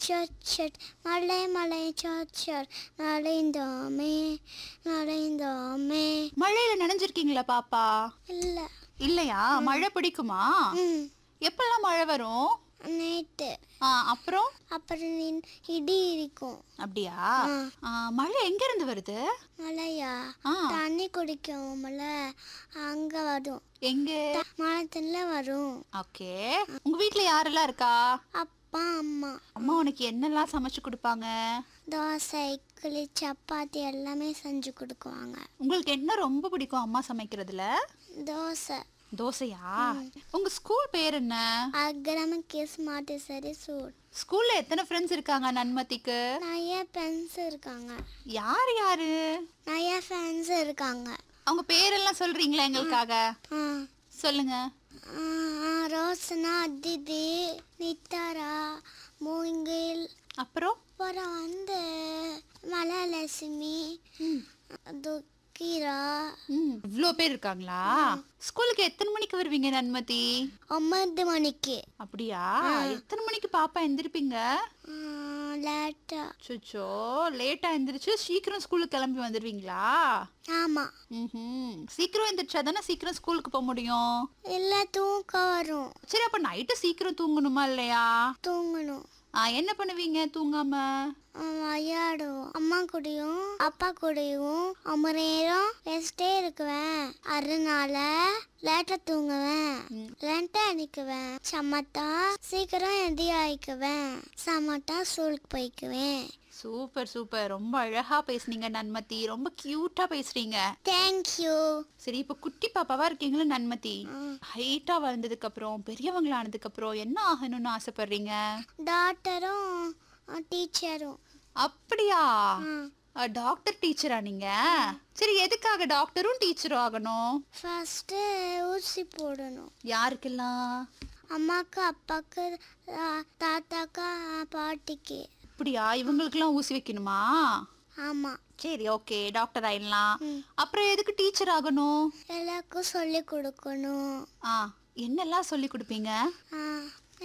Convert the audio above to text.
சொச்சட் மலை மலை சொச்சட் நலைந்தோமே நலைந்தோமே மழையில நனைஞ்சிருக்கீங்களா பாப்பா இல்லை இல்லையா மழை பிடிக்குமா ம் எப்பெல்லாம் மழை வரும் நைட்டு ஆ, அப்புறம் அப்புறம் நின் இடி இருக்கும் அப்படியா ஆ. ஆ, மழை எங்க இருந்து வருது மழையா ஆ. தண்ணி குடிக்கும்ல அங்க வரும் எங்க மரத்துல வரும் ஓகே உங்க வீட்ல யாரெல்லாம் இருக்கா அப்பா அம்மா அம்மா உனக்கு என்னெல்லாம் சமைச்சு கொடுப்பாங்க தோசை இட்லி சப்பாத்தி எல்லாமே செஞ்சு கொடுக்குவாங்க உங்களுக்கு என்ன ரொம்ப பிடிக்கும் அம்மா சமைக்கிறதுல தோசை தோசையா உங்க ஸ்கூல் பேர் என்ன அக்ரம கிஸ் மாட்டி சரி சூட் ஸ்கூல்ல எத்தனை ஃப்ரெண்ட்ஸ் இருக்காங்க நன்மதிக்கு நிறைய ஃப்ரெண்ட்ஸ் இருக்காங்க யார் யாரு நிறைய ஃப்ரெண்ட்ஸ் இருக்காங்க அவங்க பேரெல்லாம் சொல்றீங்களா எங்களுக்காக ஆ சொல்லுங்க ஆ, ஆ, ரோசனா அதிதி நித்தாரா மூங்கில் அப்புறம் அப்புறம் வந்து மலலட்சுமி துக்கிரா ம் இவ்வளோ பேர் இருக்காங்களா ஸ்கூலுக்கு எத்தனை மணிக்கு வருவீங்க நன்மதி ஒன்பது மணிக்கு அப்படியா எத்தனை மணிக்கு பாப்பா எந்திருப்பீங்க லேட்டா சுச்சோ லேட்டா எந்திரிச்சு சீக்கிரம் ஸ்கூலுக்கு கிளம்பி வந்துடுவீங்களா ஆமாம் ம் சீக்கிரம் எந்திரிச்சா தானே சீக்கிரம் ஸ்கூலுக்கு போக முடியும் இல்லை தூக்கம் வரும் சரி அப்ப நைட்டு சீக்கிரம் தூங்கணுமா இல்லையா தூங்கணும் ஆ, என்ன பண்ணுவீங்க தூங்காம ஆ, விளையாடுவோம் அம்மா கூடயும் அப்பா கூடயும் ரொம்ப நேரம் ரெஸ்டே இருக்குவேன் அதனால லேட்டா தூங்குவேன் லேட்டா அணிக்குவேன் சமத்தா சீக்கிரம் எதி ஆயிக்குவேன் சமத்தா ஸ்கூலுக்கு போய்க்குவேன் சூப்பர் சூப்பர் ரொம்ப அழகா பேசுனீங்க நன்மதி ரொம்ப கியூட்டா பேசுறீங்க தேங்க்யூ சரி இப்ப குட்டி பாப்பாவா இருக்கீங்களா நன்மதி ஹைட்டா வளர்ந்ததுக்கு அப்புறம் பெரியவங்களானதுக்கு அப்புறம் என்ன ஆகணும்னு ஆசைப்படுறீங்க டாக்டரும் டீச்சரும் அப்படியா டாக்டர் டீச்சரா நீங்க சரி எதுக்காக டாக்டரும் டீச்சரும் ஆகணும் ஃபர்ஸ்ட் ஊசி போடணும் யாருக்கெல்லாம் அம்மாக்கு அப்பாக்கு ஆ, தாத்தாக்கு ஆ, பாட்டிக்கு அப்படியா இவங்களுக்கெல்லாம் ஊசி வைக்கணுமா ஆமாம் சரி ஓகே டாக்டர் ஆயிடலாம் அப்புறம் எதுக்கு டீச்சர் ஆகணும் எல்லாருக்கும் சொல்லி கொடுக்கணும் ஆ என்னெல்லாம் சொல்லி கொடுப்பீங்க ஆ,